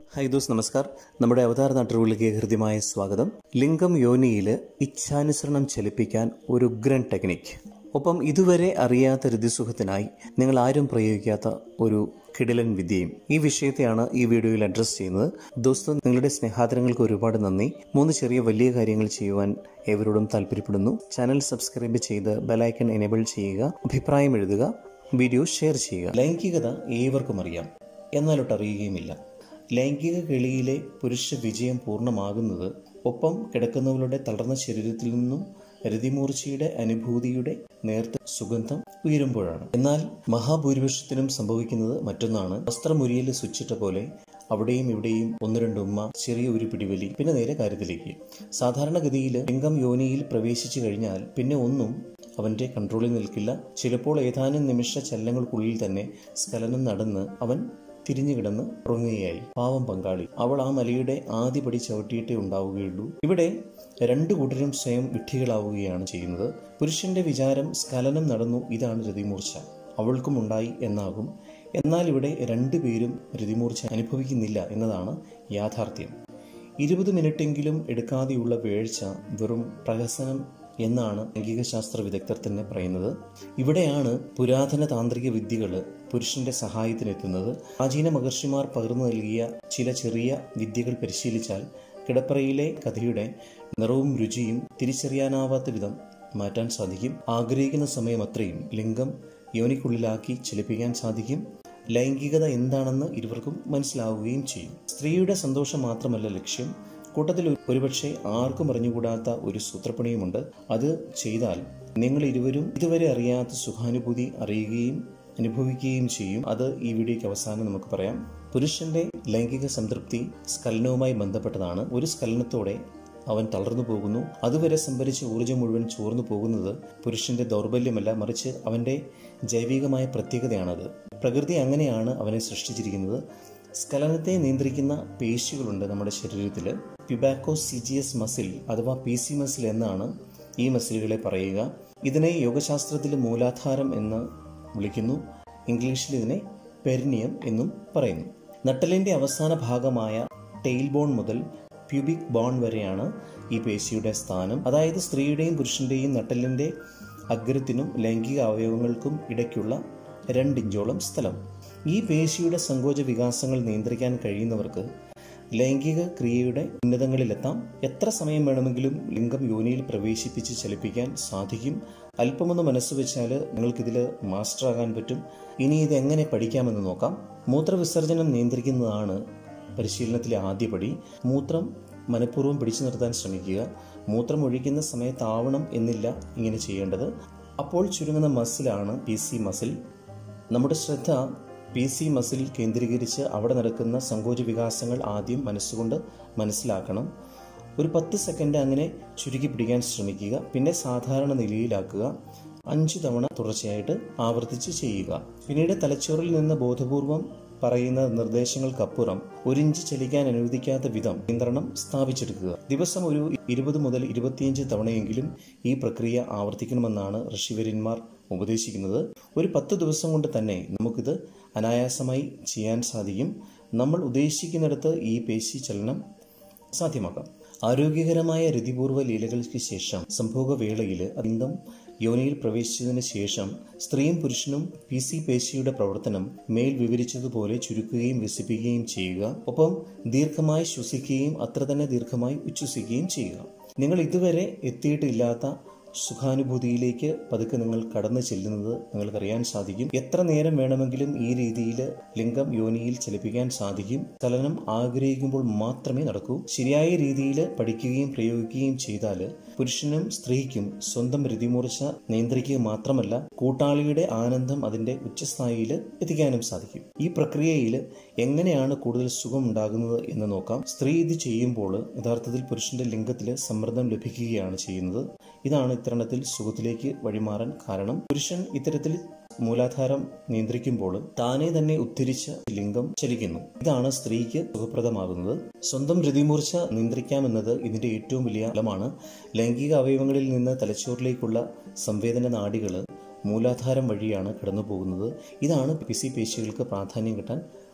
hi those നമസ്കാർ നമ്മുടെ അവതാര നാട്ടുകളിലേക്ക് ഹൃദ്യമായ സ്വാഗതം ലിംഗം യോനിയിൽ ഇച്ഛാനുസരണം ചലിപ്പിക്കാൻ ഒരു ഉഗ്രൻ ടെക്നിക് ഒപ്പം ഇതുവരെ അറിയാത്ത ഋതുസുഖത്തിനായി നിങ്ങൾ ആരും പ്രയോഗിക്കാത്ത ഒരു കിടിലൻ വിദ്യയും ഈ വിഷയത്തെയാണ് ഈ വീഡിയോയിൽ അഡ്രസ്സ് ചെയ്യുന്നത് ദോസ്തം നിങ്ങളുടെ സ്നേഹാദരങ്ങൾക്ക് ഒരുപാട് നന്ദി മൂന്ന് ചെറിയ വലിയ കാര്യങ്ങൾ ചെയ്യുവാൻ ഏവരോടും താല്പര്യപ്പെടുന്നു ചാനൽ സബ്സ്ക്രൈബ് ചെയ്ത് ബെലൈക്കൺ എനേബിൾ ചെയ്യുക അഭിപ്രായം എഴുതുക വീഡിയോ ഷെയർ ചെയ്യുക ലൈംഗികത ഏവർക്കും അറിയാം എന്നാലൊട്ട് അറിയുകയുമില്ല ലൈംഗിക കിളിയിലെ പുരുഷ വിജയം പൂർണ്ണമാകുന്നത് ഒപ്പം കിടക്കുന്നവരുടെ തളർന്ന ശരീരത്തിൽ നിന്നും രതിമൂർച്ചയുടെ അനുഭൂതിയുടെ നേർത്ത സുഗന്ധം ഉയരുമ്പോഴാണ് എന്നാൽ മഹാഭൂരിപക്ഷത്തിനും സംഭവിക്കുന്നത് മറ്റൊന്നാണ് വസ്ത്രമുരിയിൽ സ്വിച്ചിട്ട പോലെ അവിടെയും ഇവിടെയും ഒന്ന് രണ്ട് ഉമ്മ ചെറിയ ഒരു പിടിവലി പിന്നെ നേരെ കാര്യത്തിലേക്ക് സാധാരണഗതിയിൽ ലിംഗം യോനിയിൽ പ്രവേശിച്ചു കഴിഞ്ഞാൽ പിന്നെ ഒന്നും അവന്റെ കൺട്രോളിൽ നിൽക്കില്ല ചിലപ്പോൾ ഏതാനും നിമിഷ ചലനങ്ങൾക്കുള്ളിൽ തന്നെ സ്ഖലനം നടന്ന് അവൻ തിരിഞ്ഞു കിടന്ന് ഉറങ്ങുകയായി പാവം പങ്കാളി അവൾ ആ മലയുടെ ആദ്യ പടി ചവിട്ടിയിട്ടേ ഉണ്ടാവുകയുള്ളൂ ഇവിടെ രണ്ടു കൂട്ടരും സ്വയം വിഡ്ഢികളാവുകയാണ് ചെയ്യുന്നത് പുരുഷന്റെ വിചാരം സ്ഖലനം നടന്നു ഇതാണ് രതിമൂർച്ച അവൾക്കും ഉണ്ടായി എന്നാകും എന്നാൽ ഇവിടെ രണ്ടുപേരും രതിമൂർച്ച അനുഭവിക്കുന്നില്ല എന്നതാണ് യാഥാർത്ഥ്യം ഇരുപത് മിനിറ്റെങ്കിലും എടുക്കാതെയുള്ള വീഴ്ച വെറും പ്രഹസനം എന്നാണ് ലൈംഗികശാസ്ത്ര വിദഗ്ധർ തന്നെ പറയുന്നത് ഇവിടെയാണ് പുരാതന താന്ത്രിക വിദ്യകൾ പുരുഷന്റെ സഹായത്തിനെത്തുന്നത് പ്രാചീന മഹർഷിമാർ പകർന്നു നൽകിയ ചില ചെറിയ വിദ്യകൾ പരിശീലിച്ചാൽ കിടപ്പറയിലെ കഥയുടെ നിറവും രുചിയും തിരിച്ചറിയാനാവാത്ത വിധം മാറ്റാൻ സാധിക്കും ആഗ്രഹിക്കുന്ന സമയം അത്രയും ലിംഗം യോനിക്കുള്ളിലാക്കി ചലിപ്പിക്കാൻ സാധിക്കും ലൈംഗികത എന്താണെന്ന് ഇരുവർക്കും മനസ്സിലാവുകയും ചെയ്യും സ്ത്രീയുടെ സന്തോഷം മാത്രമല്ല ലക്ഷ്യം കൂട്ടത്തിൽ ഒരുപക്ഷെ ആർക്കും അറിഞ്ഞുകൂടാത്ത ഒരു സൂത്രപ്പണിയുമുണ്ട് അത് ചെയ്താൽ നിങ്ങൾ ഇരുവരും ഇതുവരെ അറിയാത്ത സുഖാനുഭൂതി അറിയുകയും അനുഭവിക്കുകയും ചെയ്യും അത് ഈ വീഡിയോയ്ക്ക് അവസാനം നമുക്ക് പറയാം പുരുഷന്റെ ലൈംഗിക സംതൃപ്തി സ്ഖലനവുമായി ബന്ധപ്പെട്ടതാണ് ഒരു സ്ഖലനത്തോടെ അവൻ തളർന്നു പോകുന്നു അതുവരെ സംഭരിച്ച ഊർജ്ജം മുഴുവൻ ചോർന്നു പോകുന്നത് പുരുഷന്റെ ദൗർബല്യമല്ല മറിച്ച് അവന്റെ ജൈവികമായ പ്രത്യേകതയാണത് പ്രകൃതി അങ്ങനെയാണ് അവനെ സൃഷ്ടിച്ചിരിക്കുന്നത് സ്ഖലനത്തെ നിയന്ത്രിക്കുന്ന പേശികളുണ്ട് നമ്മുടെ ശരീരത്തിൽ pubococcygeus muscle അഥവാ പി സി മസിൽ എന്നാണ് ഈ മസിലുകളെ പറയുക ഇതിനെ യോഗശാസ്ത്രത്തിൽ മൂലാധാരം എന്ന് വിളിക്കുന്നു ഇംഗ്ലീഷിൽ ഇതിനെ പെരിനിയം എന്നും പറയുന്നു നട്ടലിന്റെ അവസാന ഭാഗമായ ടെയിൽ ബോൺ മുതൽ പ്യൂബിക് ബോൺ വരെയാണ് ഈ പേശിയുടെ സ്ഥാനം അതായത് സ്ത്രീയുടെയും പുരുഷന്റെയും നട്ടലിന്റെ അഗ്രത്തിനും ലൈംഗിക അവയവങ്ങൾക്കും ഇടയ്ക്കുള്ള രണ്ടിഞ്ചോളം സ്ഥലം ഈ പേശിയുടെ സങ്കോച വികാസങ്ങൾ നിയന്ത്രിക്കാൻ കഴിയുന്നവർക്ക് ലൈംഗിക ക്രിയയുടെ ഉന്നതങ്ങളിലെത്താം എത്ര സമയം വേണമെങ്കിലും ലിംഗം യോനിയിൽ പ്രവേശിപ്പിച്ച് ചലിപ്പിക്കാൻ സാധിക്കും അല്പമൊന്ന് മനസ്സ് വെച്ചാൽ നിങ്ങൾക്കിതിൽ മാസ്റ്റർ ആകാൻ പറ്റും ഇനി ഇത് എങ്ങനെ പഠിക്കാമെന്ന് നോക്കാം മൂത്രവിസർജനം നിയന്ത്രിക്കുന്നതാണ് പരിശീലനത്തിലെ ആദ്യപടി മൂത്രം മനഃപൂർവ്വം പിടിച്ചു നിർത്താൻ ശ്രമിക്കുക മൂത്രം ഒഴിക്കുന്ന സമയത്താവണം എന്നില്ല ഇങ്ങനെ ചെയ്യേണ്ടത് അപ്പോൾ ചുരുങ്ങുന്ന മസിലാണ് പി സി മസിൽ നമ്മുടെ ശ്രദ്ധ പി സി മസിൽ കേന്ദ്രീകരിച്ച് അവിടെ നടക്കുന്ന സങ്കോച വികാസങ്ങൾ ആദ്യം മനസ്സുകൊണ്ട് മനസ്സിലാക്കണം ഒരു പത്ത് സെക്കൻഡ് അങ്ങനെ ചുരുക്കി പിടിക്കാൻ ശ്രമിക്കുക പിന്നെ സാധാരണ നിലയിലാക്കുക അഞ്ചു തവണ തുടർച്ചയായിട്ട് ആവർത്തിച്ച് ചെയ്യുക പിന്നീട് തലച്ചോറിൽ നിന്ന് ബോധപൂർവം പറയുന്ന നിർദ്ദേശങ്ങൾക്കപ്പുറം ഒരിഞ്ച് ചലിക്കാൻ അനുവദിക്കാത്ത വിധം നിയന്ത്രണം സ്ഥാപിച്ചെടുക്കുക ദിവസം ഒരു ഇരുപത് മുതൽ ഇരുപത്തിയഞ്ച് തവണയെങ്കിലും ഈ പ്രക്രിയ ആവർത്തിക്കണമെന്നാണ് ഋഷിവര്യന്മാർ ഉപദേശിക്കുന്നത് ഒരു പത്ത് ദിവസം കൊണ്ട് തന്നെ നമുക്കിത് അനായാസമായി ചെയ്യാൻ സാധിക്കും നമ്മൾ ഉദ്ദേശിക്കുന്നിടത്ത് ഈ പേശി ചലനം സാധ്യമാക്കാം ആരോഗ്യകരമായ രതിപൂർവ്വ ലീലകൾക്ക് ശേഷം സംഭോഗവേളയിൽ ലിംഗം യോനിയിൽ പ്രവേശിച്ചതിന് ശേഷം സ്ത്രീയും പുരുഷനും പി സി പേശിയുടെ പ്രവർത്തനം മേൽ വിവരിച്ചതുപോലെ ചുരുക്കുകയും വികസിപ്പിക്കുകയും ചെയ്യുക ഒപ്പം ദീർഘമായി ശ്വസിക്കുകയും അത്ര തന്നെ ദീർഘമായി ഉച്ഛ്വസിക്കുകയും ചെയ്യുക നിങ്ങൾ ഇതുവരെ എത്തിയിട്ടില്ലാത്ത സുഖാനുഭൂതിയിലേക്ക് പതുക്കെ നിങ്ങൾ കടന്നു ചെല്ലുന്നത് നിങ്ങൾക്കറിയാൻ സാധിക്കും എത്ര നേരം വേണമെങ്കിലും ഈ രീതിയിൽ ലിംഗം യോനിയിൽ ചലിപ്പിക്കാൻ സാധിക്കും ചലനം ആഗ്രഹിക്കുമ്പോൾ മാത്രമേ നടക്കൂ ശരിയായ രീതിയിൽ പഠിക്കുകയും പ്രയോഗിക്കുകയും ചെയ്താൽ പുരുഷനും സ്ത്രീക്കും സ്വന്തം രതിമൂർച്ച നിയന്ത്രിക്കുക മാത്രമല്ല കൂട്ടാളിയുടെ ആനന്ദം അതിന്റെ ഉച്ചസ്ഥായിയിൽ എത്തിക്കാനും സാധിക്കും ഈ പ്രക്രിയയിൽ എങ്ങനെയാണ് കൂടുതൽ സുഖം ഉണ്ടാകുന്നത് എന്ന് നോക്കാം സ്ത്രീ ഇത് ചെയ്യുമ്പോൾ യഥാർത്ഥത്തിൽ പുരുഷന്റെ ലിംഗത്തിൽ സമ്മർദ്ദം ലഭിക്കുകയാണ് ചെയ്യുന്നത് ഇതാണ് ഇത്തരണത്തിൽ സുഖത്തിലേക്ക് വഴിമാറാൻ കാരണം പുരുഷൻ ഇത്തരത്തിൽ മൂലാധാരം നിയന്ത്രിക്കുമ്പോൾ താനെ തന്നെ ഉദ്ധരിച്ച ലിംഗം ചലിക്കുന്നു ഇതാണ് സ്ത്രീക്ക് സുഖപ്രദമാകുന്നത് സ്വന്തം രതിമൂർച്ച നിയന്ത്രിക്കാമെന്നത് ഇതിന്റെ ഏറ്റവും വലിയ ഫലമാണ് ലൈംഗിക അവയവങ്ങളിൽ നിന്ന് തലച്ചോറിലേക്കുള്ള സംവേദന നാഡികൾ മൂലാധാരം വഴിയാണ് കടന്നു പോകുന്നത് ഇതാണ് പിസി പേശികൾക്ക് പ്രാധാന്യം കിട്ടാൻ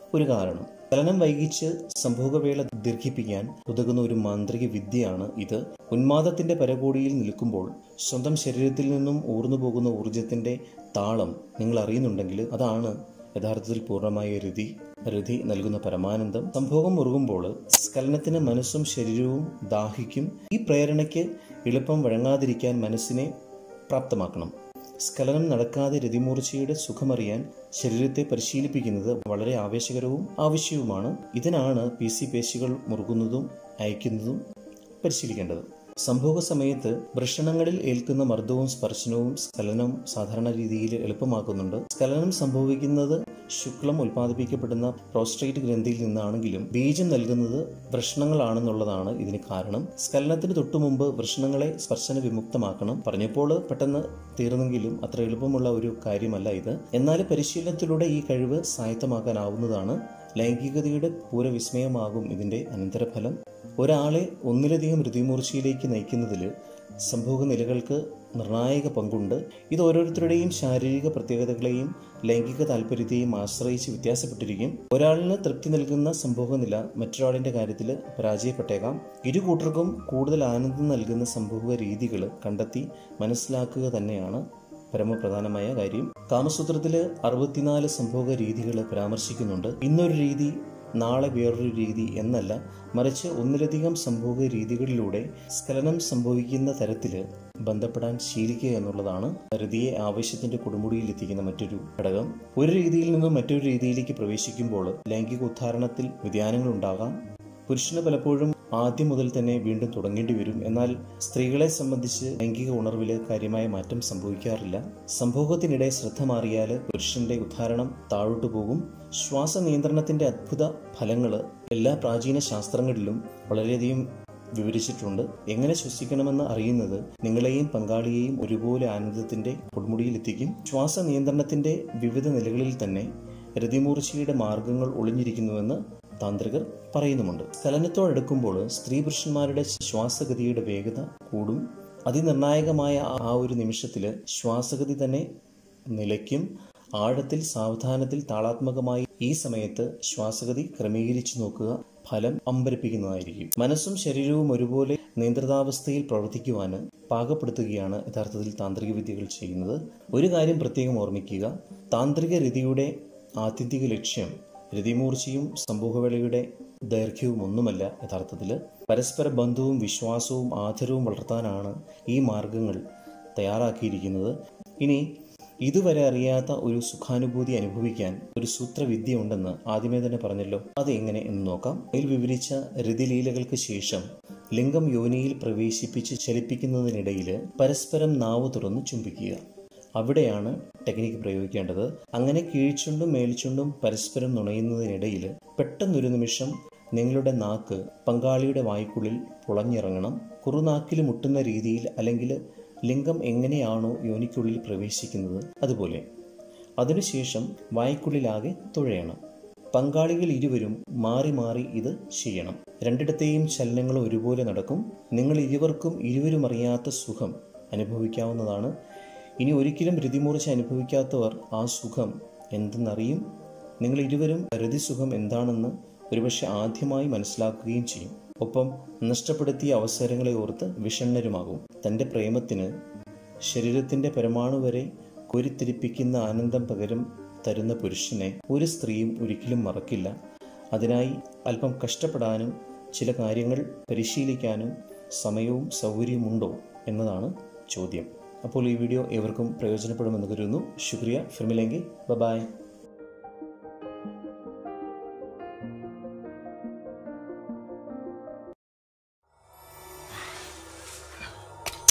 ഒരു കാരണം ചലനം വൈകിച്ച് സംഭോഗവേള ദീർഘിപ്പിക്കാൻ ഉതകുന്ന ഒരു മാന്ത്രിക വിദ്യയാണ് ഇത് ഉന്മാദത്തിന്റെ പരകോടിയിൽ നിൽക്കുമ്പോൾ സ്വന്തം ശരീരത്തിൽ നിന്നും ഊർന്നു പോകുന്ന ഊർജത്തിന്റെ താളം നിങ്ങൾ അറിയുന്നുണ്ടെങ്കിൽ അതാണ് യഥാർത്ഥത്തിൽ പൂർണ്ണമായ രതി രതി നൽകുന്ന പരമാനന്ദം സംഭോഗം മുറുകുമ്പോൾ സ്ഖലനത്തിന് മനസ്സും ശരീരവും ദാഹിക്കും ഈ പ്രേരണയ്ക്ക് എളുപ്പം വഴങ്ങാതിരിക്കാൻ മനസ്സിനെ പ്രാപ്തമാക്കണം സ്ഖലനം നടക്കാതെ രതിമൂർച്ചയുടെ സുഖമറിയാൻ ശരീരത്തെ പരിശീലിപ്പിക്കുന്നത് വളരെ ആവേശകരവും ആവശ്യവുമാണ് ഇതിനാണ് പി സി പേശികൾ മുറുകുന്നതും അയക്കുന്നതും പരിശീലിക്കേണ്ടത് സംഭോഗ സമയത്ത് വൃഷണങ്ങളിൽ ഏൽക്കുന്ന മർദ്ദവും സ്പർശനവും സ്ഖലനം സാധാരണ രീതിയിൽ എളുപ്പമാക്കുന്നുണ്ട് സ്ഖലനം സംഭവിക്കുന്നത് ശുക്ലം ഉൽപ്പാദിപ്പിക്കപ്പെടുന്ന പ്രോസ്ട്രേറ്റ് ഗ്രന്ഥിയിൽ നിന്നാണെങ്കിലും ബീജം നൽകുന്നത് വൃഷണങ്ങളാണെന്നുള്ളതാണ് ഇതിന് കാരണം സ്ഖലനത്തിന് തൊട്ടുമുമ്പ് വൃഷണങ്ങളെ സ്പർശന വിമുക്തമാക്കണം പറഞ്ഞപ്പോൾ പെട്ടെന്ന് തീർന്നെങ്കിലും അത്ര എളുപ്പമുള്ള ഒരു കാര്യമല്ല ഇത് എന്നാൽ പരിശീലനത്തിലൂടെ ഈ കഴിവ് സ്വായത്തമാക്കാനാവുന്നതാണ് ലൈംഗികതയുടെ പൂരവിസ്മയമാകും ഇതിന്റെ അനന്തരഫലം ഒരാളെ ഒന്നിലധികം ഋതിമൂർച്ചയിലേക്ക് നയിക്കുന്നതിൽ സംഭോഗ നിലകൾക്ക് നിർണായക പങ്കുണ്ട് ഇത് ഓരോരുത്തരുടെയും ശാരീരിക പ്രത്യേകതകളെയും ലൈംഗിക താല്പര്യത്തെയും ആശ്രയിച്ച് വ്യത്യാസപ്പെട്ടിരിക്കും ഒരാളിന് തൃപ്തി നൽകുന്ന സംഭോഗ നില മറ്റൊരാളിന്റെ കാര്യത്തിൽ പരാജയപ്പെട്ടേക്കാം ഇരു കൂട്ടർക്കും കൂടുതൽ ആനന്ദം നൽകുന്ന സംഭോഗ രീതികൾ കണ്ടെത്തി മനസ്സിലാക്കുക തന്നെയാണ് പരമപ്രധാനമായ കാര്യം കാമസൂത്രത്തില് അറുപത്തിനാല് സംഭോഗ രീതികൾ പരാമർശിക്കുന്നുണ്ട് ഇന്നൊരു രീതി നാളെ വേറൊരു രീതി എന്നല്ല മറിച്ച് ഒന്നിലധികം സംഭോഗ രീതികളിലൂടെ സ്ഖലനം സംഭവിക്കുന്ന തരത്തിൽ ബന്ധപ്പെടാൻ ശീലിക്കുക എന്നുള്ളതാണ് രതിയെ ആവശ്യത്തിന്റെ കൊടുമുടിയിൽ എത്തിക്കുന്ന മറ്റൊരു ഘടകം ഒരു രീതിയിൽ നിന്നും മറ്റൊരു രീതിയിലേക്ക് പ്രവേശിക്കുമ്പോൾ ലൈംഗിക ഉദ്ധാരണത്തിൽ വ്യതിയാനങ്ങൾ ഉണ്ടാകാം പുരുഷന് പലപ്പോഴും ആദ്യം മുതൽ തന്നെ വീണ്ടും തുടങ്ങേണ്ടി വരും എന്നാൽ സ്ത്രീകളെ സംബന്ധിച്ച് ലൈംഗിക ഉണർവില് കാര്യമായ മാറ്റം സംഭവിക്കാറില്ല സംഭോഗത്തിനിടെ ശ്രദ്ധ മാറിയാൽ പുരുഷന്റെ ഉദ്ധാരണം താഴോട്ടു പോകും ശ്വാസ നിയന്ത്രണത്തിന്റെ അത്ഭുത ഫലങ്ങൾ എല്ലാ പ്രാചീന ശാസ്ത്രങ്ങളിലും വളരെയധികം വിവരിച്ചിട്ടുണ്ട് എങ്ങനെ ശ്വസിക്കണമെന്ന് അറിയുന്നത് നിങ്ങളെയും പങ്കാളിയെയും ഒരുപോലെ ആനന്ദത്തിന്റെ കൊടുമുടിയിലെത്തിക്കും ശ്വാസ നിയന്ത്രണത്തിന്റെ വിവിധ നിലകളിൽ തന്നെ രതിമൂർച്ചയുടെ മാർഗങ്ങൾ ഒളിഞ്ഞിരിക്കുന്നുവെന്ന് താന്ത്രികർ പറയുന്നുമുണ്ട് ചലനത്തോടടുക്കുമ്പോൾ സ്ത്രീ പുരുഷന്മാരുടെ ശ്വാസഗതിയുടെ വേഗത കൂടും അതിനിർണായകമായ ആ ഒരു നിമിഷത്തിൽ ശ്വാസഗതി തന്നെ നിലയ്ക്കും ആഴത്തിൽ സാവധാനത്തിൽ താളാത്മകമായി ഈ സമയത്ത് ശ്വാസഗതി ക്രമീകരിച്ചു നോക്കുക ഫലം അമ്പരപ്പിക്കുന്നതായിരിക്കും മനസ്സും ശരീരവും ഒരുപോലെ നിയന്ത്രിതാവസ്ഥയിൽ പ്രവർത്തിക്കുവാൻ പാകപ്പെടുത്തുകയാണ് യഥാർത്ഥത്തിൽ താന്ത്രിക വിദ്യകൾ ചെയ്യുന്നത് ഒരു കാര്യം പ്രത്യേകം ഓർമ്മിക്കുക താന്ത്രിക രതിയുടെ ആത്യന്തിക ലക്ഷ്യം രതിമൂർച്ചയും സംഭവവേളയുടെ ദൈർഘ്യവും ഒന്നുമല്ല യഥാർത്ഥത്തിൽ പരസ്പര ബന്ധവും വിശ്വാസവും ആദരവും വളർത്താനാണ് ഈ മാർഗങ്ങൾ തയ്യാറാക്കിയിരിക്കുന്നത് ഇനി ഇതുവരെ അറിയാത്ത ഒരു സുഖാനുഭൂതി അനുഭവിക്കാൻ ഒരു സൂത്രവിദ്യ ഉണ്ടെന്ന് ആദ്യമേ തന്നെ പറഞ്ഞല്ലോ അത് എങ്ങനെ എന്ന് നോക്കാം ഇതിൽ വിവരിച്ച രതിലീലകൾക്ക് ശേഷം ലിംഗം യോനിയിൽ പ്രവേശിപ്പിച്ച് ചലിപ്പിക്കുന്നതിനിടയിൽ പരസ്പരം നാവ് തുറന്ന് ചുംബിക്കുക അവിടെയാണ് ടെക്നിക്ക് പ്രയോഗിക്കേണ്ടത് അങ്ങനെ കീഴ്ച്ചുണ്ടും മേൽച്ചുണ്ടും പരസ്പരം നുണയുന്നതിനിടയിൽ പെട്ടെന്നൊരു നിമിഷം നിങ്ങളുടെ നാക്ക് പങ്കാളിയുടെ വായ്ക്കുള്ളിൽ പുളഞ്ഞിറങ്ങണം കുറുനാക്കിൽ മുട്ടുന്ന രീതിയിൽ അല്ലെങ്കിൽ ലിംഗം എങ്ങനെയാണോ യോനിക്കുള്ളിൽ പ്രവേശിക്കുന്നത് അതുപോലെ അതിനുശേഷം വായ്ക്കുള്ളിലാകെ തുഴയണം പങ്കാളികൾ ഇരുവരും മാറി മാറി ഇത് ചെയ്യണം രണ്ടിടത്തെയും ചലനങ്ങൾ ഒരുപോലെ നടക്കും നിങ്ങൾ ഇരുവർക്കും ഇരുവരും അറിയാത്ത സുഖം അനുഭവിക്കാവുന്നതാണ് ഇനി ഒരിക്കലും രതിമൂർച്ച അനുഭവിക്കാത്തവർ ആ സുഖം എന്തെന്നറിയും നിങ്ങൾ ഇരുവരും രതിസുഖം എന്താണെന്ന് ഒരുപക്ഷെ ആദ്യമായി മനസ്സിലാക്കുകയും ചെയ്യും ഒപ്പം നഷ്ടപ്പെടുത്തിയ അവസരങ്ങളെ ഓർത്ത് വിഷണ്ണരുമാകും തൻ്റെ പ്രേമത്തിന് ശരീരത്തിൻ്റെ പരമാണു വരെ കോരിത്തിരിപ്പിക്കുന്ന ആനന്ദം പകരം തരുന്ന പുരുഷനെ ഒരു സ്ത്രീയും ഒരിക്കലും മറക്കില്ല അതിനായി അല്പം കഷ്ടപ്പെടാനും ചില കാര്യങ്ങൾ പരിശീലിക്കാനും സമയവും സൗകര്യമുണ്ടോ എന്നതാണ് ചോദ്യം അപ്പോൾ ഈ വീഡിയോ ഏവർക്കും പ്രയോജനപ്പെടുമെന്ന് കരുതുന്നു ശുക്രിയ ഫിർമിലെങ്കിൽ ബൈ